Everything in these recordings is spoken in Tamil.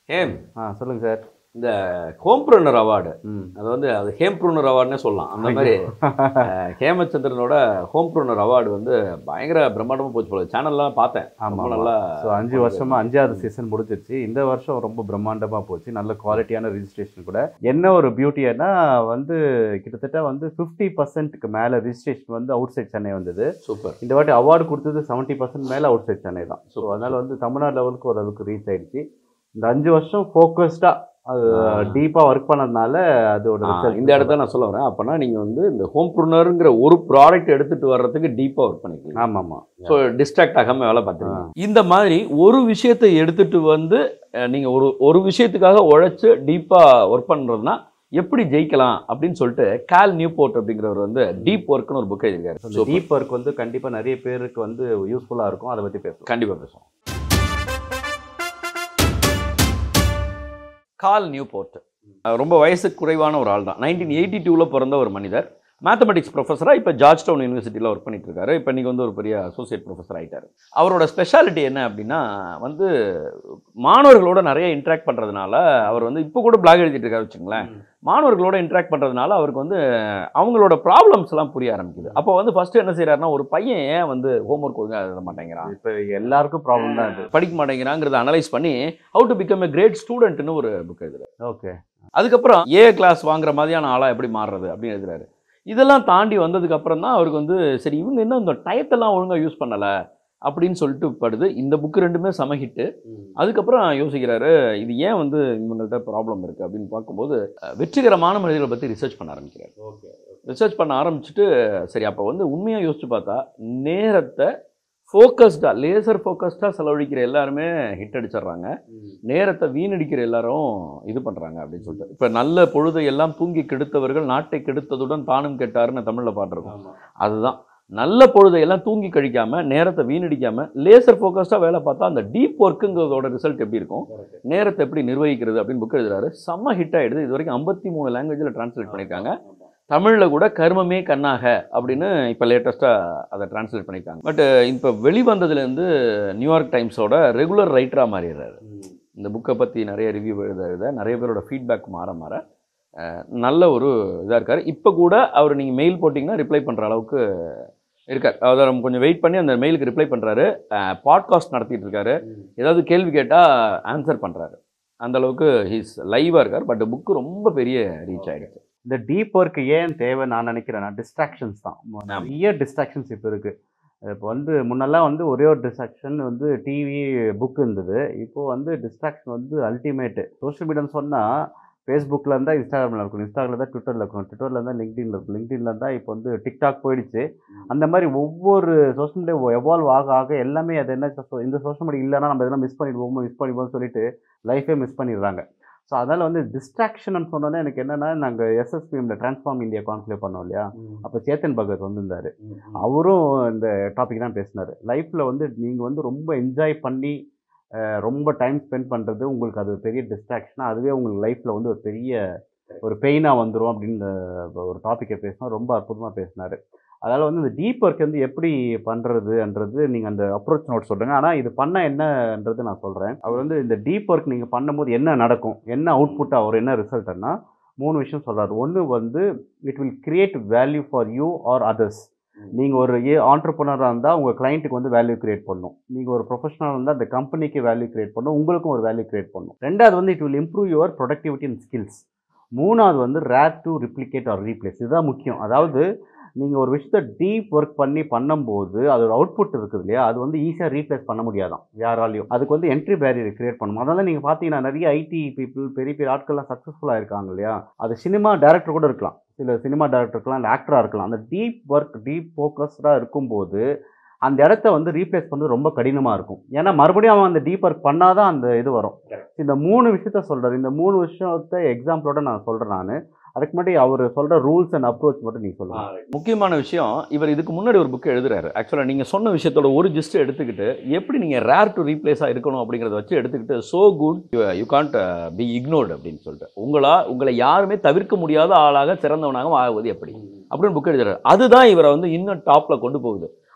ஹேம் ஆ சொல்லுங்க சார் இந்த ஹோம்ப்ரூனர் அவார்டு ம் அது வந்து அது ஹேம்ப்ரூனர் அவார்டுனே சொல்லலாம் அந்த மாதிரி அஹ், ஹேமச்சந்திரனோட ஹோம்ப்ரூனர் அவார்டு வந்து பயங்கர பிரம்மாண்டமாக போச்சு போல சேனல்லாம் பார்த்தேன் ஆமா ரொம்ப நல்லா ஸோ அஞ்சு வருஷமா அஞ்சாவது சீசன் முடிஞ்சிருச்சு இந்த வருஷம் ரொம்ப பிரம்மாண்டமா போச்சு நல்ல குவாலிட்டியான ரிஜிஸ்ட்ரேஷன் கூட என்ன ஒரு பியூட்டினா வந்து கிட்டத்தட்ட வந்து ஃபிஃப்டி பர்சன்ட்க்கு மேல ரிஜிஸ்ட்ரேஷன் வந்து அவுட் சைட் சென்னை வந்தது சூப்பர் இந்த வாட்டி அவார்டு கொடுத்தது செவன்ட்டி பர்சன்ட் மேல அவுட் சைட் சென்னை தான் ஸோ அதனால வந்து தமிழ்நாடு லெவலுக்கு ஓரளவுக்கு ரீச் ஆயிடுச்சு இந்த அஞ்சு வருஷம் ஃபோக்கஸ்டா அது ஆ. டீப்பா ஒர்க் பண்ணதுனால அதோட ஆ, result இந்த இடத்துல நான் சொல்ல வரேன் அப்போனா நீங்கள் வந்து இந்த ஹோம்ப்ரூனருங்கிற ஒரு ப்ராடக்ட் எடுத்துட்டு வர்றதுக்கு டீப்பாக ஒர்க் பண்ணிக்கலாம் ஆமா ஆமா ஸோ டிஸ்ட்ராக்ட் ஆகாம வேலை பார்த்துருக்கீங்க இந்த மாதிரி ஒரு விஷயத்தை எடுத்துட்டு வந்து அஹ், நீங்க ஒரு ஒரு விஷயத்துக்காக உழைச்சு டீப்பா ஒர்க் பண்றதுன்னா எப்படி ஜெயிக்கலாம் அப்படின்னு சொல்லிட்டு கால் நியூ போர்ட் அப்படிங்கிறவர் வந்து டீப் ஒர்க்னு ஒரு புக் எழுதியிருக்காரு இந்த டீப் ஒர்க் வந்து கண்டிப்பா நிறைய பேருக்கு வந்து யூஸ்ஃபுல்லா இருக்கும் அதை பத்தி பேசுவோம் கண்டிப்பா பேசுவோம் கால் நியூ போர்ட் ரொம்ப வயசுக்கு குறைவான ஒரு ஆள் தான் நைன்டீன் எயிட்டி டூவில் பிறந்த ஒரு மனிதர் மேத்தமெட்டிக்ஸ் ப்ரொஃபஸராக இப்போ ஜார்ஜ் டவுன் யூனிவர்சிட்டியில் ஒர்க் பண்ணிட்டு இருக்காரு இப்போ இன்னைக்கு வந்து ஒரு பெரிய அசோசியேட் ப்ரொஃபஸர் ஆயிட்டாரு அவரோட ஸ்பெஷாலிட்டி என்ன அப்படின்னா வந்து மாணவர்களோட நிறைய இன்ட்ராக்ட் பண்ணுறதுனால அவர் வந்து இப்போ கூட பிளாக் எழுதிட்டு இருக்காரு வச்சுங்களேன் மாணவர்களோட இன்ட்ராக்ட் பண்ணுறதுனால அவருக்கு வந்து அவங்களோட ப்ராப்ளம்ஸ் எல்லாம் புரிய ஆரம்பிக்குது அப்போ வந்து ஃபர்ஸ்ட் என்ன செய்யறாருன்னா ஒரு பையன் ஏன் வந்து ஹோம்ஒர்க் ஒழுங்காக எழுத மாட்டேங்கிறான் இப்போ எல்லாருக்கும் ப்ராப்ளம் தான் இது படிக்க மாட்டேங்கிறாங்கிறத அனலைஸ் பண்ணி how to become a great ஸ்டூடெண்ட்னு ஒரு புக் எழுதுறாரு ஓகே அதுக்கப்புறம் ஏ கிளாஸ் வாங்குற மாதிரியான ஆளா எப்படி மாறுறது அப்படின்னு எழுதுறாரு இதெல்லாம் தாண்டி வந்ததுக்கு அப்புறம் தான் அவருக்கு வந்து சரி இவங்க என்ன இந்த டயத்தெல்லாம் ஒழுங்கா யூஸ் பண்ணல அப்படின்னு சொல்லிட்டு படுது இந்த புக்கு ரெண்டுமே சமஹிட்டு அதுக்கப்புறம் யோசிக்கிறாரு இது ஏன் வந்து இவங்கள்ட்ட ப்ராப்ளம் இருக்குது அப்படின்னு பார்க்கும்போது அஹ், வெற்றிகரமான மனிதர்களை பற்றி ரிசர்ச் பண்ண ஆரம்பிக்கிறார் ஓகே ரிசர்ச் பண்ண ஆரம்பிச்சுட்டு சரி அப்போ வந்து உண்மையாக யோசிச்சு பார்த்தா நேரத்தை ஃபோக்கஸ்டாக லேசர் ஃபோக்கஸ்டாக செலவழிக்கிற எல்லாருமே ஹிட் அடிச்சிடுறாங்க நேரத்தை வீணடிக்கிற எல்லாரும் இது பண்ணுறாங்க அப்படின்னு சொல்லிட்டு இப்போ நல்ல பொழுதை எல்லாம் தூங்கி கெடுத்தவர்கள் நாட்டை கெடுத்ததுடன் தானும் கெட்டாருன்னு தமிழில் பாட்டிருக்கோம் அதுதான் நல்ல பொழுதை எல்லாம் தூங்கி கழிக்காம நேரத்தை வீணடிக்காம லேசர் ஃபோக்கஸ்டாக வேலை பார்த்தா அந்த டீப் ஒர்க்குங்கிறதோட ரிசல்ட் எப்படி இருக்கும் நேரத்தை எப்படி நிர்வகிக்கிறது அப்படின்னு புக் எழுதுறாரு செம்ம ஹிட் ஆயிடுது இது வரைக்கும் ஐம்பத்தி மூணு லாங்குவேஜில் டிரான்ஸ்லேட் பண்ணியிருக்காங்க தமிழில் கூட கர்மமே கண்ணாக அப்படின்னு இப்போ லேட்டஸ்ட்டாக அதை டிரான்ஸ்லேட் பண்ணியிருக்காங்க பட் இப்போ வெளிவந்ததுலேருந்து நியூயார்க் டைம்ஸோட ரெகுலர் ரைட்டராக மாறிடுறாரு இந்த புக்கை பற்றி நிறைய ரிவ்யூ எழுத எழுத நிறைய பேரோட ஃபீட்பேக் மாற மாற அஹ், நல்ல ஒரு இதாக இருக்கார் இப்போ கூட அவர் நீங்கள் மெயில் போட்டிங்கன்னா ரிப்ளை பண்ணுற அளவுக்கு இருக்கார் அதாவது நம்ம கொஞ்சம் வெயிட் பண்ணி அந்த மெயிலுக்கு ரிப்ளை பண்ணுறாரு பாட்காஸ்ட் நடத்திட்டு இருக்காரு ஏதாவது கேள்வி கேட்டால் ஆன்சர் பண்ணுறாரு அந்த அளவுக்கு ஹீஸ் லைவாக இருக்கார் பட் புக்கு ரொம்ப பெரிய ரீச் ஆகிடுச்சு இந்த டீப் ஒர்க் ஏன் தேவை நான் நினைக்கிறேன்னா டிஸ்ட்ராக்ஷன்ஸ் தான் நிறைய டிஸ்ட்ராக்ஷன்ஸ் இப்போ இருக்கு இப்போ வந்து முன்னெல்லாம் வந்து ஒரே ஒரு டிஸ்ட்ராக்ஷன் வந்து டிவி புக் இருந்தது இப்போ வந்து டிஸ்ட்ராக்ஷன் வந்து அல்டிமேட்டு சோஷியல் மீடியான்னு சொன்னால் ஃபேஸ்புக்கில் இருந்தால் இன்ஸ்டாகிராமில் இருக்கும் இன்ஸ்டாகிராமில் இருந்தால் ட்விட்டரில் இருக்கும் ட்விட்டரில் இருந்தால் லிங்க்டின்ல இருக்கும் லிங்க்டின்ல இருந்தால் இப்போ வந்து டிக்டாக் போயிடுச்சு அந்த மாதிரி ஒவ்வொரு சோஷியல் மீடியா எவால்வ் ஆக ஆக எல்லாமே அது என்ன so- இந்த சோஷியல் மீடியா இல்லைன்னா நம்ம எதனா மிஸ் பண்ணிடுவோமோ மிஸ் பண்ணிடுவோம்னு சொல்லிட்டு லைஃபே மிஸ் பண்ணிடுறாங்க ஸோ அதனால் வந்து டிஸ்ட்ராக்ஷன் சொன்னோன்னே எனக்கு என்னென்னா நாங்கள் எஸ்எஸ்பிஎம்ல ட்ரான்ஸ்ஃபார்ம் இந்தியா கான்க்ளேவ் பண்ணோம் இல்லையா அப்போ சேத்தன் பகத் வந்திருந்தார் அவரும் இந்த டாபிக் தான் பேசினார் லைஃப்பில் வந்து நீங்கள் வந்து ரொம்ப என்ஜாய் பண்ணி அஹ், ரொம்ப டைம் ஸ்பெண்ட் பண்ணுறது உங்களுக்கு அது ஒரு பெரிய டிஸ்ட்ராக்ஷனாக அதுவே உங்களுக்கு லைஃப்பில் வந்து ஒரு பெரிய ஒரு பெயினாக வந்துடும் அப்படின்னு ஒரு டாப்பிக்கை பேசினா ரொம்ப அற்புதமாக பேசினார் அதனால் வந்து இந்த டீப் ஒர்க் வந்து எப்படி பண்ணுறதுன்றது நீங்கள் அந்த அப்ரோச் நோட் சொல்கிறீங்க ஆனால் இது பண்ண என்னன்றது நான் சொல்கிறேன் அவர் வந்து இந்த டீப் ஒர்க் நீங்கள் பண்ணும்போது என்ன நடக்கும் என்ன அவுட்புட்டாக வரும் என்ன ரிசல்ட்னா மூணு விஷயம் சொல்கிறாரு ஒன்று வந்து it will create value for you or others நீங்கள் ஒரு ஏ ஆண்டர்பனராக இருந்தால் உங்கள் கிளைண்ட்டுக்கு வந்து வேல்யூ கிரியேட் பண்ணும் நீங்கள் ஒரு ப்ரொஃபஷனல் இருந்தால் அந்த கம்பெனிக்கு வேல்யூ கிரியேட் பண்ணும் உங்களுக்கும் ஒரு வேல்யூ கிரியேட் பண்ணும் ரெண்டாவது வந்து it will improve your productivity and skills மூணாவது வந்து rare to replicate or replace இதுதான் முக்கியம் அதாவது நீங்கள் ஒரு விஷயத்தை டீப் ஒர்க் பண்ணி பண்ணும்போது அதோட அவுட்புட் இருக்குது இல்லையா அது வந்து ஈஸியாக ரீப்ளேஸ் பண்ண முடியாதாம் யாராலையும் அதுக்கு வந்து என்ட்ரி பேரியர் கிரியேட் பண்ணும் அதனால நீங்கள் பார்த்தீங்கன்னா நிறைய ஐடி பீப்புள் பெரிய பெரிய ஆட்கள்லாம் சக்ஸஸ்ஃபுல்லாக இருக்காங்க இல்லையா அது சினிமா டைரக்டர் கூட இருக்கலாம் சில சினிமா டைரக்டருக்குலாம் இல்லை ஆக்டராக இருக்கலாம் அந்த டீப் ஒர்க் டீப் ஃபோக்கஸ்டாக இருக்கும்போது அந்த இடத்த வந்து ரீப்ளேஸ் பண்ணுறது ரொம்ப கடினமாக இருக்கும் ஏன்னா மறுபடியும் அவன் அந்த டீப் ஒர்க் பண்ணாதான் அந்த இது வரும் இந்த மூணு விஷயத்த சொல்கிறார் இந்த மூணு விஷயத்த எக்ஸாம்பிளோட நான் சொல்கிறேன் நான் அதுக்கு முன்னாடி அவர் சொல்கிற ரூல்ஸ் அண்ட் அப்ரோச் மட்டும் நீங்கள் சொல்லுங்கள் முக்கியமான விஷயம் இவர் இதுக்கு முன்னாடி ஒரு புக் எழுதுறாரு ஆக்சுவலாக நீங்கள் சொன்ன விஷயத்தோட ஒரு ஜிஸ்ட் எடுத்துக்கிட்டு எப்படி நீங்கள் ரேர் டு ரீப்ளேஸாக இருக்கணும் அப்படிங்கிறத வச்சு எடுத்துக்கிட்டு so good you can't be ignored அப்படின்னு சொல்லிட்டு உங்களா உங்களை யாருமே தவிர்க்க முடியாத ஆளாக சிறந்தவனாக ஆகுவது எப்படி அப்படின்னு புக் எழுதுறாரு அதுதான் இவரை வந்து இன்னும் டாப்பில் கொண்டு போகுது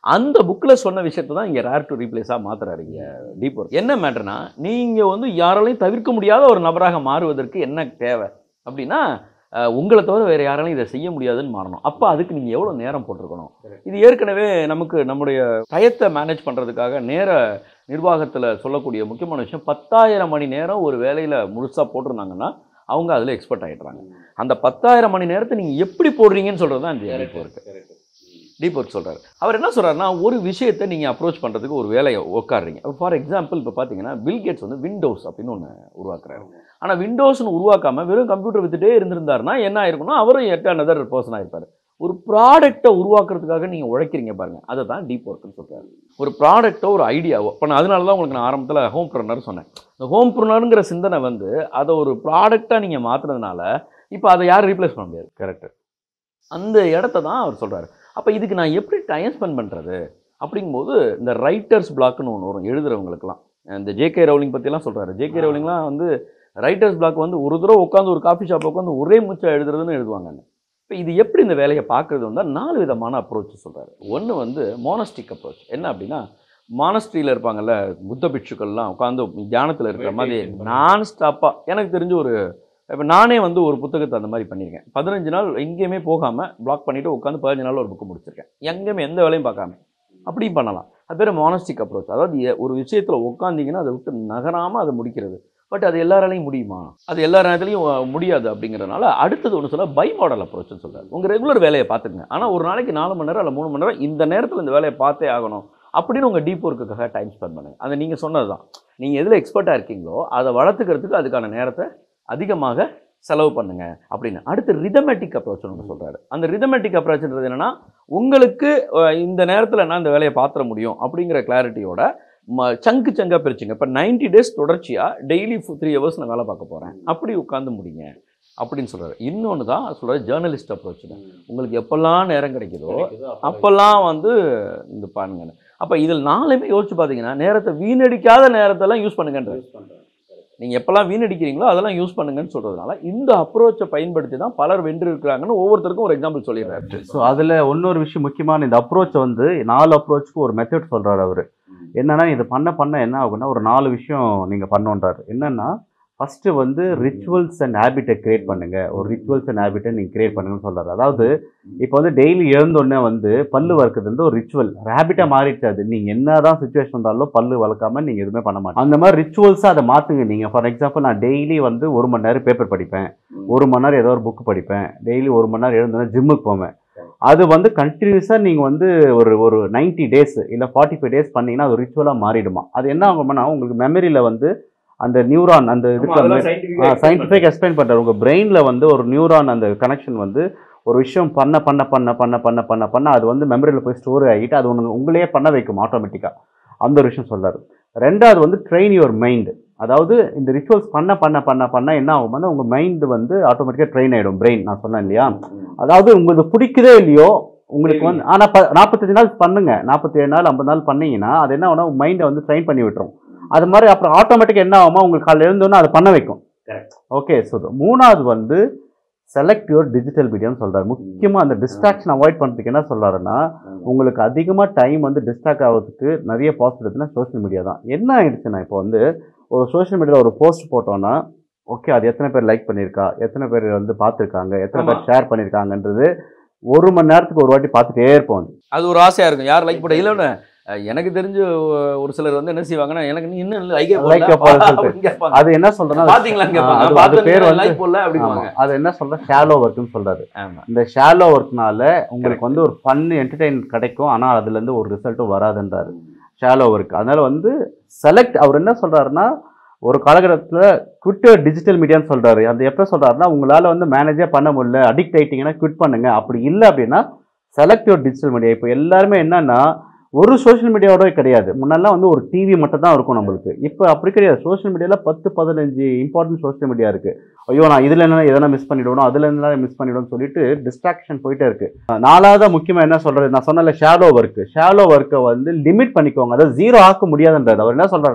அந்த புக்கில் சொன்ன விஷயத்தை தான் இங்கே ரேர் டு ரீப்ளேஸாக மாத்துறாரு இங்கே டீப் ஒர்க் என்ன மேட்டர்னா நீங்கள் வந்து யாராலையும் தவிர்க்க முடியாத ஒரு நபராக மாறுவதற்கு என்ன தேவை அப்படின்னா அஹ், உங்களை தவிர வேறு யாராலையும் இதை செய்ய முடியாதுன்னு மாறணும் அப்போ அதுக்கு நீங்கள் எவ்வளோ நேரம் போட்டிருக்கணும் இது ஏற்கனவே நமக்கு நம்முடைய டயத்தை மேனேஜ் பண்ணுறதுக்காக நேர நிர்வாகத்தில் சொல்லக்கூடிய முக்கியமான விஷயம் பத்தாயிரம் மணி நேரம் ஒரு வேலையில் முழுசாக போட்டிருந்தாங்கன்னா அவங்க அதில் எக்ஸ்பர்ட் ஆகிடுறாங்க அந்த பத்தாயிரம் மணி நேரத்தை நீங்கள் எப்படி போடுறீங்கன்னு சொல்கிறது தான் இந்த டீப் ஒர்க் டீப் ஒர்க் சொல்கிறாரு அவர் என்ன சொல்கிறாருன்னா ஒரு விஷயத்தை நீங்கள் அப்ரோச் பண்ணுறதுக்கு ஒரு வேலையை உட்காடுறீங்க ஃபார் எக்ஸாம்பிள் இப்போ பார்த்தீங்கன்னா பில் கேட்ஸ் வந்து விண்டோஸ் அப்படின்னு ஒன்று உருவாக்குறாரு ஆனால் விண்டோஸ்னு உருவாக்காமல் வெறும் கம்ப்யூட்டர் வித்துட்டே இருந்திருந்தாருன்னா என்ன ஆயிருக்குன்னா அவரும் எட் அனதர் பர்சன் ஆயிருப்பார் ஒரு ப்ராடக்ட்டை உருவாக்குறதுக்காக நீங்கள் உழைக்கிறீங்க பாருங்க அதை தான் டீப் ஒர்க்னு சொல்கிறாரு ஒரு ப்ராடக்ட்டோ ஒரு ஐடியாவோ இப்போ நான் அதனால தான் உங்களுக்கு நான் ஆரம்பத்தில் ஹோம் ப்ரனர் சொன்னேன் இந்த ஹோம் ப்ரனருங்கிற சிந்தனை வந்து அதை ஒரு ப்ராடக்டாக நீங்கள் மாற்றுறதுனால இப்போ அதை யாரும் ரீப்ளேஸ் பண்ண முடியாது கரெக்ட் அந்த இடத்த தான் அவர் சொல்கிறாரு அப்போ இதுக்கு நான் எப்படி டைம் ஸ்பெண்ட் பண்ணுறது அப்படிங்கும்போது இந்த ரைட்டர்ஸ் பிளாக்னு ஒன்று வரும் எழுதுறவங்களுக்குலாம் இந்த ஜேகே ரவுலிங் பற்றிலாம் சொல்கிறாரு ஜேகே ஆ. ரவுலிங்லாம் வந்து ரைட்டர்ஸ் பிளாக் வந்து ஒரு தடவை உட்காந்து ஒரு காஃபி ஷாப் உட்காந்து ஒரே மூச்சா எழுதுறதுன்னு எழுதுவாங்க இப்போ இது எப்படி இந்த வேலையை பார்க்குறது வந்து நாலு விதமான அப்ரோச் சொல்கிறாரு ஒன்று வந்து மோனஸ்டிக் அப்ரோச் என்ன அப்படின்னா மானஸ்ட்ரியில் இருப்பாங்கல்ல புத்த பிட்சுக்கள்லாம் உட்காந்து தியானத்தில் இருக்கிற மாதிரி நான் ஸ்டாப்பாக எனக்கு தெரிஞ்ச ஒரு இப்போ நானே வந்து ஒரு புத்தகத்தை அந்த மாதிரி பண்ணியிருக்கேன் பதினஞ்சு நாள் எங்கேயுமே போகாமல் பிளாக் பண்ணிவிட்டு உட்காந்து பதினஞ்சு நாள் ஒரு புக்கு முடிச்சிருக்கேன் எங்கேயுமே எந்த வேலையும் பார்க்காம அப்படியும் பண்ணலாம் அது பேர் மானஸ்டிக் அப்ரோச் அதாவது எ- ஒரு விஷயத்தில் உட்காந்திங்கன்னா அதை விட்டு நகராமல் அதை முடிக்கிறது பட் அது எல்லாராலையும் முடியுமா அது எல்லா நேரத்துலையும் அஹ், முடியாது அப்படிங்கிறனால அடுத்தது ஒன்று சொல்ல பை மாடல் அப்ரோச்னு சொல்றாரு உங்கள் ரெகுலர் வேலையை பார்த்துங்க ஆனால் ஒரு நாளைக்கு நாலு மணி நேரம் இல்லை மூணு மணி நேரம் இந்த நேரத்தில் இந்த வேலையை பார்த்தே ஆகணும் அப்படின்னு உங்கள் டீப் ஒர்க்குக்காக டைம் ஸ்பெண்ட் பண்ணுங்க அதை நீங்கள் சொன்னது தான் நீங்கள் எதில் எக்ஸ்பர்ட்டாக இருக்கீங்களோ அதை வளர்த்துக்கிறதுக்கு அதுக்கான நேரத்தை அதிகமாக செலவு பண்ணுங்க அப்படின்னு அடுத்து ரிதமெட்டிக் அப்ரோச் ஒன்று சொல்றாரு அந்த ரிதமெட்டிக் அப்ரோச்ன்றது என்னன்னா உங்களுக்கு அஹ், இந்த நேரத்தில் நான் இந்த வேலையை பாத்திர முடியும் அப்படிங்கிற கிளாரிட்டியோட சங்கு சங்கா பிரிச்சுங்க இப்போ 90 டேஸ் தொடர்ச்சியாக டெய்லி த்ரீ ஹவர்ஸ் நான் வேலை பார்க்க போகிறேன் அப்படி உட்காந்து முடிங்க அப்படின்னு சொல்றாரு இன்னொன்று தான் சொல்கிறாரு ஜேர்னலிஸ்ட் அப்ரோச் உங்களுக்கு எப்பெல்லாம் நேரம் கிடைக்குதோ அப்போல்லாம் வந்து இந்த பாருங்க அப்போ இதில் நாலுமே யோசிச்சு பார்த்தீங்கன்னா நேரத்தை வீணடிக்காத நேரத்தெல்லாம் யூஸ் பண்ணுங்கன்றாரு நீங்கள் எப்போல்லாம் வீணடிக்கிறீங்களோ அதெல்லாம் யூஸ் பண்ணுங்கன்னு சொல்கிறதுனால இந்த அப்ரோச்சை பயன்படுத்தி தான் பலர் வென்று இருக்கிறாங்கன்னு ஒவ்வொருத்தருக்கும் ஒரு எக்ஸாம்பிள் சொல்லிடுறாரு ஸோ அதில் இன்னொரு விஷயம் முக்கியமான இந்த அப்ரோச் வந்து நாலு அப்ரோச்சுக்கு ஒரு மெத்தட் சொல்கிறாரு அவர் என்னன்னா இது பண்ண பண்ண என்ன ஆகும்னா ஒரு நாலு விஷயம் நீங்கள் பண்ணோன்றாரு என்னன்னா ஃபஸ்ட்டு வந்து ரிச்சுவல்ஸ் அண்ட் ஹேபிட்டை கிரியேட் பண்ணுங்க ஒரு ரிச்சுவல்ஸ் அண்ட் ஹேபிட்டை நீங்கள் கிரியேட் பண்ணுங்கன்னு சொல்கிறாரு அதாவது இப்போ வந்து டெய்லி எழுந்தோடனே வந்து பல்லு வளர்க்குறது வந்து ஒரு ரிச்சுவல் ஹேபிட்டாக மாறிடுச்சு அது நீங்கள் என்ன தான் சுச்சுவேஷன் வந்தாலும் பல்லு வளர்க்காம நீங்கள் எதுவுமே பண்ண மாட்டீங்க அந்த மாதிரி ரிச்சுவல்ஸாக அதை மாற்றுங்க நீங்கள் ஃபார் எக்ஸாம்பிள் நான் டெய்லி வந்து ஒரு மணி நேரம் பேப்பர் படிப்பேன் ஒரு மணி நேரம் ஏதோ ஒரு புக் படிப்பேன் டெய்லி ஒரு மணி நேரம் எழுந்தோன்னா ஜிம்முக்கு போவேன் அது வந்து கண்டினியூஸாக நீங்கள் வந்து ஒரு ஒரு 90 டேஸ் இல்லை ஃபார்ட்டி ஃபைவ் டேஸ் பண்ணீங்கன்னா அது ரிச்சுவலாக மாறிடுமா அது என்ன ஆகும்னா உங்களுக்கு மெமரியில் வந்து அந்த நியூரான் அந்த இதுக்கு சயின்டிஃபிக் எக்ஸ்பிளைன் பண்ணுறாரு உங்கள் பிரெயினில் வந்து ஒரு நியூரான் அந்த கனெக்ஷன் வந்து ஒரு விஷயம் பண்ண பண்ண பண்ண பண்ண பண்ண பண்ண பண்ண அது வந்து மெமரியில் போய் ஸ்டோர் ஆகிட்டு அது ஒன்று உங்களையே பண்ண வைக்கும் ஆட்டோமேட்டிக்காக அந்த ஒரு விஷயம் சொல்றாரு ரெண்டாவது வந்து ட்ரெயின் யுவர் மைண்ட் அதாவது இந்த ரிச்சுவல்ஸ் பண்ண பண்ண பண்ண பண்ண என்ன ஆகும்னா உங்கள் மைண்டு வந்து ஆட்டோமேட்டிக்காக ட்ரெயின் ஆகிடும் பிரெயின் நான் சொன்னேன் இல்லையா அதாவது உங்களுக்கு பிடிக்குதோ இல்லையோ உங்களுக்கு வந்து ஆனால் ப நாற்பத்தஞ்சு நாள் பண்ணுங்க நாற்பத்தி ஏழு நாள் ஐம்பது நாள் பண்ணீங்கன்னா அது என்ன ஆகும்னா மைண்டை வந்து ட்ரெயின் பண்ணி விட்டுரும் அது மாதிரி அப்புறம் ஆட்டோமேட்டிக்காக என்ன ஆகுமா உங்களுக்கு காலையில் எழுந்தோன்னே அதை பண்ண வைக்கும் ஓகே ஸோ மூணாவது வந்து செலக்ட் யுவர் டிஜிட்டல் மீடியான்னு சொல்றாரு முக்கியமாக அந்த டிஸ்ட்ராக்ஷன் அவாய்ட் பண்ணுறதுக்கு என்ன சொல்றாருன்னா உங்களுக்கு அதிகமாக டைம் வந்து டிஸ்ட்ராக்ட் ஆகிறதுக்கு நிறைய பாசிபிலிட்டினா சோஷியல் மீடியா தான் என்ன ஆயிடுச்சுன்னா இப்போ வந்து ஒரு சோஷியல் மீடியாவில் ஒரு போஸ்ட் போட்டோன்னா ஓகே அது எத்தனை பேர் லைக் பண்ணியிருக்கா எத்தனை பேர் வந்து பார்த்துருக்காங்க எத்தனை பேர் ஷேர் பண்ணியிருக்காங்கன்றது ஒரு மணி நேரத்துக்கு ஒரு வாட்டி பார்த்துட்டே இருப்போம் அது. அது ஒரு ஆசையா இருக்கும் யார் லைக் போட இல்லைன்னு அஹ், எனக்கு தெரிஞ்சு ஒ- ஒரு சிலர் வந்து என்ன செய்வாங்கன்னா எனக்கு நீ இன்னும் லைக்கே Like போடல போடல சொல்லிட்டு. அப்படின்னு கேட்பாங்க. அது என்ன சொல்றேன்னா பாத்தீங்களான்னு கேட்பாங்க. அது- நான் அது பேர் பார்த்தேன், வந்து like போடல அப்படிங்குவாங்க. ஆமா. அது என்ன சொல்ற ஷாலோ ஒர்க்னு சொல்றாரு ஆமா. இந்த ஷாலோ ஒர்க்னால உங்களுக்கு வந்து ஒரு ஃபன் என்டர்டைன் கிடைக்கும் ஆனால் அதுல இருந்து ஒரு ரிசல்ட்டும் வராதுன்றாரு ஷாலோ ஒர்க் அதனால வந்து செலக்ட் அவர் என்ன சொல்றாருன்னா ஒரு காலகட்டத்தில் குவிட் டிஜிட்டல் மீடியான்னு சொல்றாரு அது எப்போ சொல்றாருன்னா உங்களால வந்து மேனேஜே பண்ண முடியல அடிக்ட் ஆயிட்டீங்கன்னா குவிட் பண்ணுங்க அப்படி இல்லை அப்படின்னா செலக்ட் யுவர் டிஜிட்டல் மீடியா இப்போ எல்லாருமே என்னன்னா ஒரு சோஷியல் மீடியாவோட கிடையாது முன்னெல்லாம் வந்து ஒரு டிவி மட்டும் தான் இருக்கும் நம்மளுக்கு இப்போ அப்படி கிடையாது சோஷியல் மீடியாவில் பத்து பதினஞ்சு இம்பார்ட்டன்ட் சோஷியல் மீடியா இருக்கு ஐயோ நான் இதுல என்ன எதனா மிஸ் பண்ணிடுவோம் அதுல என்ன மிஸ் பண்ணிடுவோம் சொல்லிட்டு டிஸ்ட்ராக்ஷன் போயிட்டே இருக்கு நாலாவதா முக்கியமா என்ன சொல்றது நான் சொன்னல ஷாலோ ஒர்க் ஷாலோ ஒர்க்கை வந்து லிமிட் பண்ணிக்கோங்க அதாவது ஜீரோ ஆக்க முடியாதுன்றது அவர் என்ன சொல்றாருன்னா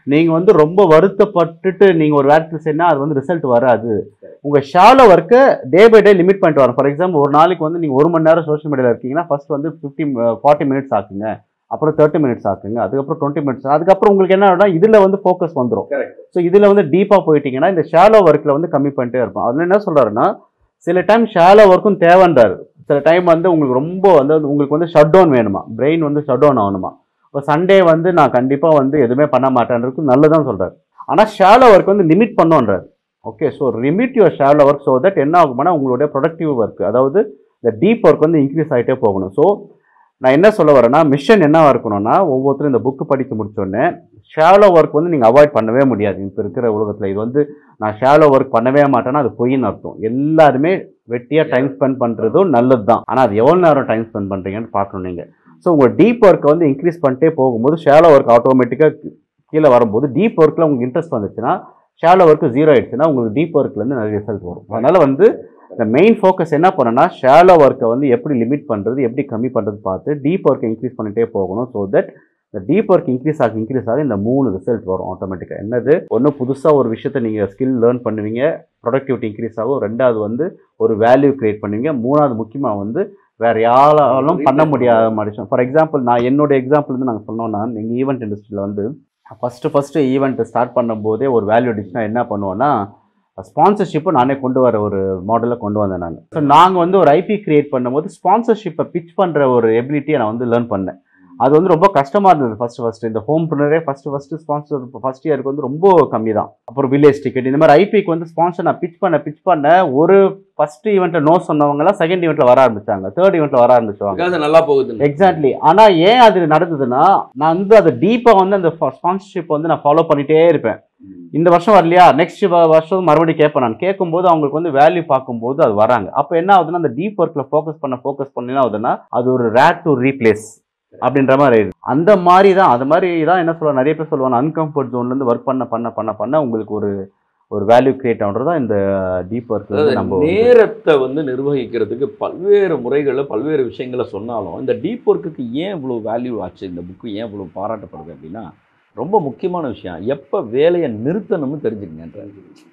நீங்கள் வந்து ரொம்ப வருத்தப்பட்டுட்டு நீங்கள் ஒரு வேலை செய்யணும் அது வந்து ரிசல்ட் வராது உங்கள் ஷாலோ ஒர்க்கை டே பை டே லிமிட் பண்ணிட்டு வரும் ஃபார் எக்ஸாம்பிள் ஒரு நாளைக்கு வந்து நீங்கள் ஒரு மணி நேரம் சோஷியல் மீடியாவில் இருக்கீங்கன்னா ஃபர்ஸ்ட் வந்து ஃபிஃப்டி ஃபார்ட்டி மினிட்ஸ் ஆக்குங்க அப்புறம் தேர்ட்டி மினிட்ஸ் ஆக்குங்க அதுக்கப்புறம் டுவெண்ட்டி மினிட்ஸ் அதுக்கப்புறம் உங்களுக்கு என்ன ஆகும்னா இதில் வந்து ஃபோக்கஸ் வந்துடும் Correct. ஸோ இதில் வந்து டீப்பாக போயிட்டீங்கன்னா இந்த ஷாலோ ஒர்க்கில் வந்து கம்மி பண்ணிட்டே இருக்கும் அதில் என்ன சொல்கிறாருன்னா சில டைம் ஷாலோ ஒர்க்கும் தேவைன்றாரு சில டைம் வந்து உங்களுக்கு ரொம்ப வந்து உங்களுக்கு வந்து ஷட் டவுன் வேணுமா பிரெயின் வந்து ஷட் டவுன் ஆகணுமா இப்போ சண்டே வந்து நான் கண்டிப்பாக வந்து எதுவுமே பண்ண மாட்டேன்றது நல்லதான் சொல்கிறார் ஆனால் ஷாலோ ஒர்க் வந்து லிமிட் பண்ணோன்றார் okay so limit your shallow work so that என்ன ஆகும்னா உங்களுடைய ப்ரொடக்டிவ் ஒர்க் அதாவது இந்த டீப் ஒர்க் வந்து இன்க்ரீஸ் ஆகிட்டே போகணும் ஸோ நான் என்ன சொல்ல வரேன்னா மிஷன் என்னவா இருக்கணும்னா ஒவ்வொருத்தரும் இந்த புக்கு படிக்க முடிச்சோடனே ஷாலோ ஒர்க் வந்து நீங்கள் அவாய்ட் பண்ணவே முடியாது இப்போ இருக்கிற உலகத்தில் இது வந்து நான் ஷாலோ ஒர்க் பண்ணவே மாட்டேன்னா அது பொய்ன்னு அர்த்தம் எல்லாருமே வெட்டியாக டைம் ஸ்பெண்ட் பண்ணுறதும் நல்லது தான் ஆனால் அது எவ்வளோ நேரம் டைம் ஸ்பெண்ட் பண்ணுறீங்கன்னு பார்க்கணும் நீங்கள் ஸோ உங்கள் டீப் ஒர்க்கை வந்து இன்க்ரீஸ் பண்ணிட்டே போகும்போது ஷாலோ ஒர்க் ஆட்டோமேட்டிக்காக கீழே வரும்போது டீப் ஒர்க்கில் உங்களுக்கு இன்ட்ரெஸ்ட் வந்துச்சுன்னா ஷாலோ ஒர்க்கு ஜீரோ ஆயிடுச்சுன்னா உங்களுக்கு டீப் ஒர்க்லேருந்து நிறைய ரிசல்ட் வரும் அதனால் வந்து இந்த மெயின் ஃபோக்கஸ் என்ன பண்ணணும்னா ஷாலோ ஒர்க்கை வந்து எப்படி லிமிட் பண்ணுறது எப்படி கம்மி பண்ணுறது பார்த்து டீப் ஒர்க்கை இன்க்ரீஸ் பண்ணிட்டே போகணும் ஸோ தட் இந்த டீப் ஒர்க் இன்க்ரீஸ் ஆக இன்க்ரீஸ் ஆக இந்த மூணு ரிசல்ட் வரும் ஆட்டோமேட்டிக்காக என்னது ஒன்று புதுசாக ஒரு விஷயத்தை நீங்கள் ஸ்கில் லேர்ன் பண்ணுவீங்க ப்ரொடக்டிவிட்டி இன்க்ரீஸ் ஆகும் ரெண்டாவது வந்து ஒரு வேல்யூ கிரியேட் பண்ணுவீங்க மூணாவது முக்கியமாக வந்து வேற யாராலும் பண்ண முடியாத மாதிரி ஃபார் எக்ஸாம்பிள் நான் என்னோட எக்ஸாம்பிள் வந்து நாங்கள் சொன்னோம்னா எங்கள் ஈவெண்ட் இண்டஸ்ட்ரியில் வந்து ஃபஸ்ட்டு ஃபஸ்ட்டு ஈவெண்ட் ஸ்டார்ட் பண்ணும்போதே ஒரு வேல்யூ அடிஷனாக என்ன பண்ணுவோன்னா ஸ்பான்சர்ஷிப்பை நானே கொண்டு வர ஒரு மாடலில் கொண்டு வந்தேன் நான் ஸோ நாங்கள் வந்து ஒரு ஐபி கிரியேட் பண்ணும்போது ஸ்பான்சர்ஷிப்பை பிச் பண்ணுற ஒரு எபிலிட்டியை நான் வந்து லேர்ன் பண்ணேன் அது வந்து ரொம்ப கஷ்டமாக இருந்தது ஃபர்ஸ்ட் ஃபர்ஸ்ட் இந்த ஹோம் ப்ரினரே ஃபர்ஸ்ட் ஃபர்ஸ்ட் ஸ்பான்சர் ஃபர்ஸ்ட் இயருக்கு வந்து ரொம்ப கம்மி தான் அப்புறம் வில்லேஜ் டிக்கெட் இந்த மாதிரி ஐபிக்கு வந்து ஸ்பான்சர் நான் பிச் பண்ண பிச் பண்ண ஒரு ஃபர்ஸ்ட் ஈவெண்ட்டில் நோ சொன்னவங்கலாம் செகண்ட் ஈவெண்ட்டில் வர ஆரம்பிச்சாங்க தேர்ட் ஈவெண்ட்டில் வர ஆரம்பிச்சுவாங்க Because நல்லா போகுது எக்ஸாக்ட்லி ஆனா ஏன் அது நடந்ததுன்னா நான் வந்து அது டீப்பா வந்து அந்த ஸ்பான்சர்ஷிப் வந்து நான் ஃபாலோ பண்ணிட்டே இருப்பேன் இந்த வருஷம் வரலையா நெக்ஸ்ட் வருஷம் மறுபடியும் கேட்பேன் நான் கேட்கும்போது அவங்களுக்கு வந்து வேல்யூ பார்க்கும்போது அது வராங்க அப்போ என்ன ஆகுதுன்னா அந்த டீப் ஒர்க்ல ஃபோக்கஸ் பண்ண ஃபோக்கஸ் பண்ண என்ன ஆகுதுன்னா அது ஒரு ரேட் டு ரீப்ளேஸ் அப்படின்ற மாதிரி ஆயிடுது அந்த மாதிரி தான் அது மாதிரி தான் என்ன சொல்ல நிறைய பேர் சொல்லுவாங்க அன்கம்ஃபர்ட் ஜோன்லேருந்து ஒர்க் பண்ண பண்ண பண்ண பண்ண உங்களுக்கு ஒரு ஒரு வேல்யூ கிரியேட் ஆகுறது தான் இந்த டீப் ஒர்க் அதாவது நம்ம வந்து- நேரத்தை வந்து நிர்வகிக்கிறதுக்கு பல்வேறு முறைகளை பல்வேறு விஷயங்களை சொன்னாலும் இந்த டீப் ஒர்க்குக்கு ஏன் இவ்வளோ வேல்யூ ஆச்சு இந்த புக்கு ஏன் இவ்வளோ பாராட்டப்படுது அப்படின்னா ரொம்ப முக்கியமான விஷயம் எப்போ வேலையை நிறுத்தணும்னு தெரிஞ்சுக்கங்கன்ற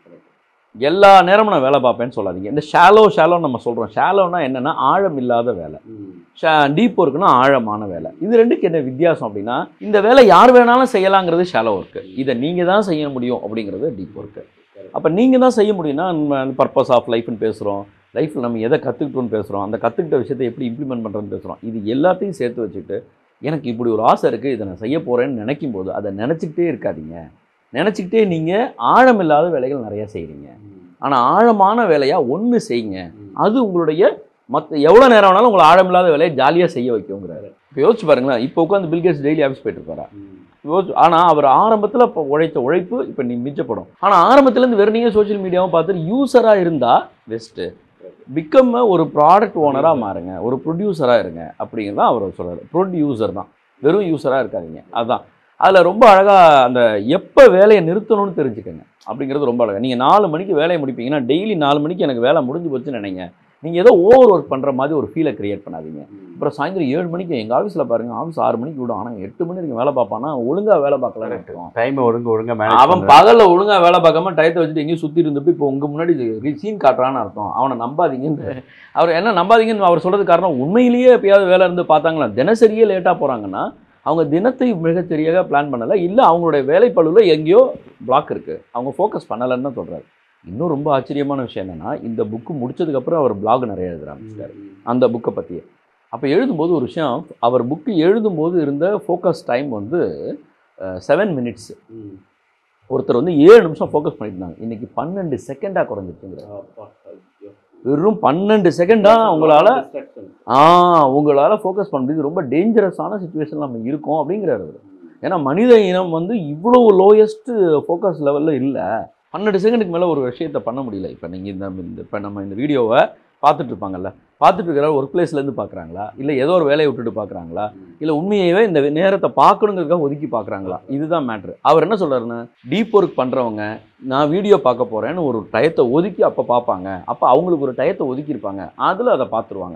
எல்லா நேரமும் நான் வேலை பார்ப்பேன்னு சொல்லாதீங்க இந்த ஷாலோ ஷாலோ நம்ம சொல்கிறோம் ஷாலோனா என்னென்னா ஆழம் இல்லாத வேலை டீப் ஒர்க்குனா ஆழமான வேலை இது ரெண்டுக்கு என்ன வித்தியாசம் அப்படின்னா இந்த வேலை யார் வேணாலும் செய்யலாங்கிறது ஷாலோ ஒர்க்கு இதை நீங்கள் தான் செய்ய முடியும் அப்படிங்கிறது டீப் ஒர்க்கு அப்போ நீங்கள் தான் செய்ய முடியும்னா பர்பஸ் ஆஃப் லைஃப்னு பேசுகிறோம் லைஃப்பில் நம்ம எதை கற்றுக்கிட்டோன்னு பேசுகிறோம் அந்த கற்றுக்கிட்ட விஷயத்தை எப்படி இம்ப்ளிமெண்ட் பண்ணுறோன்னு பேசுகிறோம் இது எல்லாத்தையும் சேர்த்து வச்சுக்கிட்டு எனக்கு இப்படி ஒரு ஆசை இருக்குது இதை நான் செய்ய போகிறேன்னு நினைக்கும் போது அதை நினச்சிக்கிட்டே இருக்காதீங்க நினச்சிக்கிட்டே நீங்கள் ஆழமில்லாத வேலைகள் நிறையா செய்கிறீங்க ஆனால் ஆழமான வேலையாக ஒன்று செய்யுங்க அது உங்களுடைய மற்ற எவ்வளோ நேரம் வேணாலும் உங்களை ஆழமில்லாத வேலையை ஜாலியாக செய்ய வைக்குங்கிறாரு இப்போ யோசிச்சு பாருங்களேன் இப்போ உட்காந்து பில்கேட்ஸ் டெய்லி ஆஃபீஸ் போயிட்டு இருப்பாரா யோசிச்சு ஆனால் அவர் ஆரம்பத்தில் இப்போ உழைத்த உழைப்பு இப்போ நீ மிச்சப்படும் ஆனால் ஆரம்பத்துலேருந்து வெறும் நீங்கள் சோஷியல் மீடியாவும் பார்த்துட்டு யூஸராக இருந்தால் பெஸ்ட்டு பிகம் ஒரு ப்ராடக்ட் ஓனராக மாறுங்க ஒரு ப்ரொடியூசராக இருங்க அப்படிங்கிறத அவர் சொல்கிறார் ப்ரொடியூசர் தான் வெறும் யூஸராக இருக்காதீங்க அதுதான் அதில் ரொம்ப அழகாக அந்த எப்போ வேலையை நிறுத்தணும்னு தெரிஞ்சுக்கங்க அப்படிங்கிறது ரொம்ப அழகாக நீங்கள் நாலு மணிக்கு வேலையை முடிப்பீங்கன்னா டெய்லி நாலு மணிக்கு எனக்கு வேலை முடிஞ்சு போச்சுன்னு நினைங்க நீங்கள் ஏதோ ஓவர் ஒர்க் பண்ணுற மாதிரி ஒரு ஃபீலை கிரியேட் பண்ணாதீங்க அப்புறம் சாயந்தரம் ஏழு மணிக்கு எங்கள் ஆஃபீஸில் பாருங்கள் ஆஃபீஸ் ஆறு மணிக்கு விடும் ஆனால் எட்டு மணி வரைக்கும் வேலை பார்ப்பானா ஒழுங்காக வேலை பார்க்கலான்னு இருக்கும் டைமை ஒழுங்கு ஒழுங்கா அவன் மேனேஜ் பகல்ல ஒழுங்கா வேலை பார்க்காம டயத்தை வச்சுட்டு எங்கேயும் சுத்தி இருந்துட்டு இப்போ உங்க முன்னாடி சீன் காட்டுறான்னு அர்த்தம் அவனை நம்பாதீங்கன்னு அவர் என்ன நம்பாதீங்கன்னு அவர் சொல்றது காரணம் உண்மையிலேயே எப்பயாவது வேலை இருந்து பார்த்தாங்களா தினசரியே லேட்டா போறாங்கன்னா அவங்க தினத்தை மிகச் சரியாக பிளான் பண்ணல இல்ல அவங்களுடைய வேலைப்பளுவில் எங்கேயோ பிளாக் இருக்கு அவங்க ஃபோக்கஸ் பண்ணலைன்னு தான் சொல்றாரு இன்னும் ரொம்ப ஆச்சரியமான விஷயம் என்னன்னா இந்த புக்கு முடிச்சதுக்கப்புறம் அவர் blog நிறைய எழுதுறாங்க அந்த புக்கை பற்றியே அப்போ எழுதும்போது ஒரு விஷயம் அவர் புக்கு எழுதும்போது இருந்த ஃபோக்கஸ் டைம் வந்து செவன் மினிட்ஸ் ஒருத்தர் வந்து ஏழு நிமிஷம் ஃபோக்கஸ் பண்ணியிருந்தாங்க இன்னைக்கு பன்னெண்டு செகண்டாக குறைஞ்சிருச்சுங்கிற வெறும் பன்னெண்டு செகண்டாக உங்களால் ஆ உங்களால் ஃபோக்கஸ் பண்ண முடியுது ரொம்ப டேஞ்சரஸான சுச்சுவேஷன் நம்ம இருக்கோம் அப்படிங்கிறாரு அவர் ஏன்னா மனித இனம் வந்து இவ்வளோ லோயஸ்ட் ஃபோக்கஸ் லெவலில் இல்லை பன்னெண்டு செகண்டுக்கு மேலே ஒரு விஷயத்தை பண்ண முடியல இப்போ நீங்கள் இந்த இந்த இப்போ நம்ம இந்த வீடியோவை பார்த்துட்டு இருப்பாங்கல்ல பார்த்துட்டு இருக்கிற ஒர்க் பிளேஸ்லேருந்து பார்க்குறாங்களா இல்லை ஏதோ ஒரு வேலையை விட்டுட்டு பார்க்குறாங்களா இல்லை உண்மையாகவே இந்த நேரத்தை பார்க்கணுங்கிறதுக்காக ஒதுக்கி பார்க்குறாங்களா இதுதான் மேட்ரு அவர் என்ன சொல்றாருன்னா டீப் ஒர்க் பண்ணுறவங்க நான் வீடியோ பார்க்க போகிறேன்னு ஒரு டயத்தை ஒதுக்கி அப்போ பார்ப்பாங்க அப்போ அவங்களுக்கு ஒரு டயத்தை ஒதுக்கியிருப்பாங்க அதில் அதை பார்த்துருவாங்க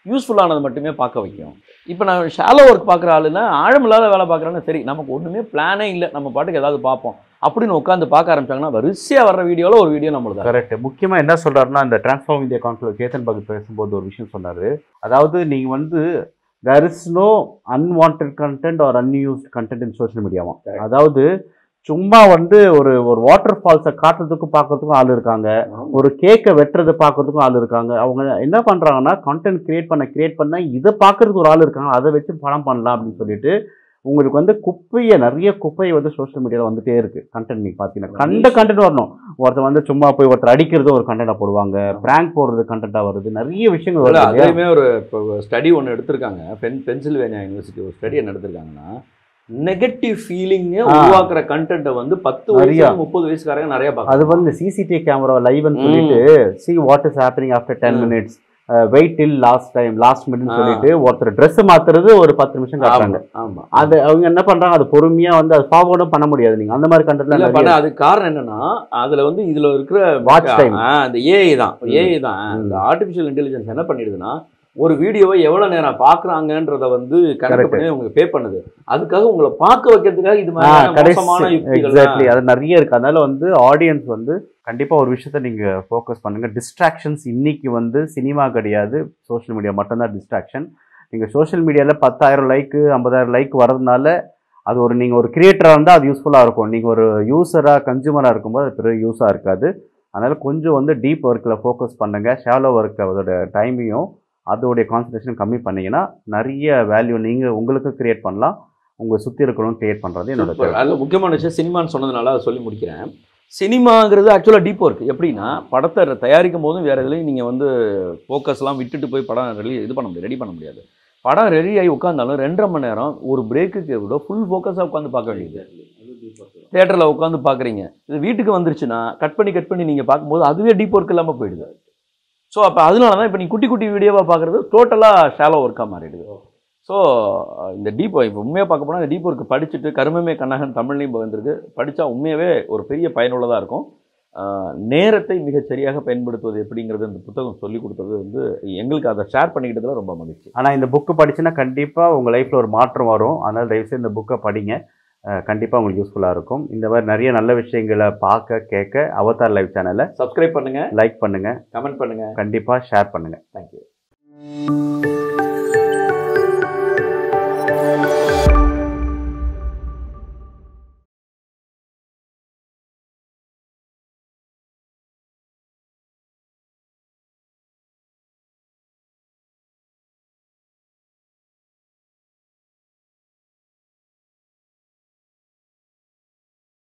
யூஸ்ஃபுல்லானது மட்டுமே பார்க்க வைக்கும் இப்போ நான் ஷாலோ ஒர்க் பார்க்குற ஆளுன்னா ஆழமில்லாத வேலை பார்க்குறான்னா சரி நமக்கு ஒன்றுமே பிளானே இல்லை நம்ம பாட்டுக்கு ஏதாவது பார்ப்போம் அப்படின்னு உட்காந்து பார்க்க ஆரம்பிச்சாங்கன்னா வரிசையாக வர்ற வீடியோவில் ஒரு வீடியோ நம்மளுக்கு கரெக்ட் முக்கியமாக என்ன சொல்றாருன்னா இந்த டிரான்ஸ்ஃபார்ம் இந்தியா கான்ஃபில் கேத்தன் பகத் பேசும்போது ஒரு விஷயம் சொன்னார் அதாவது நீங்கள் வந்து there is no unwanted content or unused content in social மீடியாவா அதாவது சும்மா வந்து ஒரு ஒரு வாட்டர் ஃபால்ஸை காட்டுறதுக்கும் பார்க்கறதுக்கும் ஆள் இருக்காங்க ஒரு கேக்கை வெட்டுறதை பார்க்கறதுக்கும் ஆள் இருக்காங்க அவங்க என்ன பண்ணுறாங்கன்னா கண்டென்ட் கிரியேட் பண்ண கிரியேட் பண்ண இதை பார்க்கறதுக்கு ஒரு ஆள் இருக்காங்க அதை வச்சு படம் பண்ணலாம் அப்படின்னு சொல்லிட்டு உங்களுக்கு வந்து குப்பையை நிறைய குப்பை வந்து சோஷியல் மீடியாவில் வந்துட்டே இருக்கு கண்டென்ட் நீங்கள் பார்த்தீங்கன்னா கண்ட கண்டென்ட் வரணும் ஒருத்தர் வந்து சும்மா போய் ஒருத்தர் அடிக்கிறது ஒரு கண்டென்ட்டாக போடுவாங்க பிராங்க் போடுறது கண்டென்ட்டாக வருது நிறைய விஷயங்கள் இல்ல, வருது இல்லையா? அதுலயுமே ஒரு இப்போ ஸ்டடி ஒன்று எடுத்திருக்காங்க பென் பென்சில்வேனியா யூனிவர்சிட்டி ஒரு ஸ்டடி என்ன எடுத்திருக்காங்கன்னா நெகட்டிவ் ஃபீலிங்கை ஆ. உருவாக்குற கண்டென்ட்டை வந்து பத்து நிறைய. வயசு முப்பது வயசுக்காரங்க நிறைய அது பார்க்க வந்து சிசிடிவி கேமரா லைவ்னு சொல்லிட்டு see what is happening after ten hmm. Minutes wait till last time last minute ah. சொல்லிட்டு ஒருத்தர் Dress மாத்துறது ஒரு பத்து நிமிஷம் காட்டுறாங்க ஆமா அது அவங்க என்ன பண்றாங்க அது பொறுமையா வந்து அது ஃபார்வர்டும் பண்ண முடியாது நீங்க அந்த மாதிரி இல்ல கண்டென்ட்லாம் பண்ண அதுக்கு காரணம் என்னன்னா அதுல வந்து இதுல இருக்கிற வாட்ச் டைம் ஆ, அந்த ஏஐ தான் ம். ஏஐ தான் ம். இந்த ஆர்டிஃபிஷியல் இன்டெலிஜென்ஸ் என்ன பண்ணிடுதுன்னா ஒரு வீடியோவை எவ்வளவு நேரம் பாக்குறாங்கன்றத வந்து கணக்கு Correct. பண்ணி உங்களுக்கு பே பண்ணுது அதுக்காக உங்களை பார்க்க வைக்கிறதுக்காக இது மாதிரி கடைசி மோசமான எக்ஸாக்ட்லி யுக்திகள் அது நிறைய இருக்கு அதனால வந்து ஆடியன்ஸ் வந்து கண்டிப்பா ஒரு விஷயத்த நீங்க ஃபோக்கஸ் பண்ணுங்க டிஸ்ட்ராக்ஷன்ஸ் இன்னைக்கு வந்து சினிமா கிடையாது சோஷியல் மீடியா மட்டும்தான் டிஸ்ட்ராக்ஷன் நீங்க சோஷியல் மீடியால பத்தாயிரம் லைக் ஐம்பதாயிரம் லைக் வரதுனால அது ஒரு நீங்கள் ஒரு கிரியேட்டராக இருந்தால் அது யூஸ்ஃபுல்லாக இருக்கும் நீங்கள் ஒரு யூஸராக கன்சியூமராக இருக்கும்போது அது பெரிய யூஸாக இருக்காது அதனால் கொஞ்சம் வந்து டீப் ஒர்க்கில் ஃபோக்கஸ் பண்ணுங்கள் ஷாலோ ஒர்க் அதோட டைமையும் அதோடைய கான்சன்ட்ரேஷன் கம்மி பண்ணீங்கன்னா நிறைய வேல்யூ நீங்கள் உங்களுக்கு கிரியேட் பண்ணலாம் உங்கள் சுற்றி இருக்கிறவங்க கிரியேட் பண்ணுறது என்னோட Super. தேவை அதுல முக்கியமான விஷயம் சினிமான்னு சொன்னதுனால அதை சொல்லி முடிக்கிறேன் சினிமாங்கிறது ஆக்சுவலாக டீப் ஒர்க் எப்படின்னா படத்தை தயாரிக்கும் போதும் வேறு எதுலையும் நீங்கள் வந்து ஃபோக்கஸ்லாம் விட்டுட்டு போய் படம் ரெடி இது பண்ண முடியாது ரெடி பண்ண முடியாது படம் ரெடி ஆகி உட்காந்தாலும் ரெண்டரை மணி நேரம் ஒரு பிரேக்குக்கு விட ஃபுல் ஃபோக்கஸாக உட்காந்து பார்க்க வேண்டியது தேட்டரில் உட்காந்து பார்க்குறீங்க இது வீட்டுக்கு வந்துருச்சுன்னா கட் பண்ணி கட் பண்ணி நீங்கள் பார்க்கும்போது அதுவே டீப் ஒர்க் இல்லாமல் போயிடுது ஸோ அப்போ அதனால தான் இப்போ நீ குட்டி குட்டி வீடியோவாக பார்க்குறது டோட்டலாக ஷாலோ ஒர்க்காக மாறிடுது ஸோ இந்த டீப் இப்போ உண்மையாக பார்க்க போனால் இந்த டீப் ஒர்க் படிச்சுட்டு கருமமே கண்ணகன் தமிழ்லையும் வந்திருக்கு படித்தா உண்மையாகவே ஒரு பெரிய பயனுள்ளதாக இருக்கும் ஆஹ் நேரத்தை மிகச் சரியாக பயன்படுத்துவது எப்படிங்கிறது இந்த புத்தகம் சொல்லி கொடுத்தது வந்து எங்களுக்கு அதை ஷேர் பண்ணிக்கிட்டதுல ரொம்ப மகிழ்ச்சி ஆனால் இந்த புக்கு படிச்சுன்னா கண்டிப்பாக உங்கள் லைஃப்பில் ஒரு மாற்றம் வரும் அதனால் தயவுசெய்து இந்த புக்கை படிங்க கண்டிப்பாக உங்களுக்கு யூஸ்ஃபுல்லாக இருக்கும் இந்த மாதிரி நிறைய நல்ல விஷயங்களை பார்க்க கேட்க அவதார் லைவ் சேனலை சப்ஸ்கிரைப் பண்ணுங்க லைக் பண்ணுங்கள் கமெண்ட் பண்ணுங்க கண்டிப்பாக ஷேர் பண்ணுங்கள் தேங்க்யூ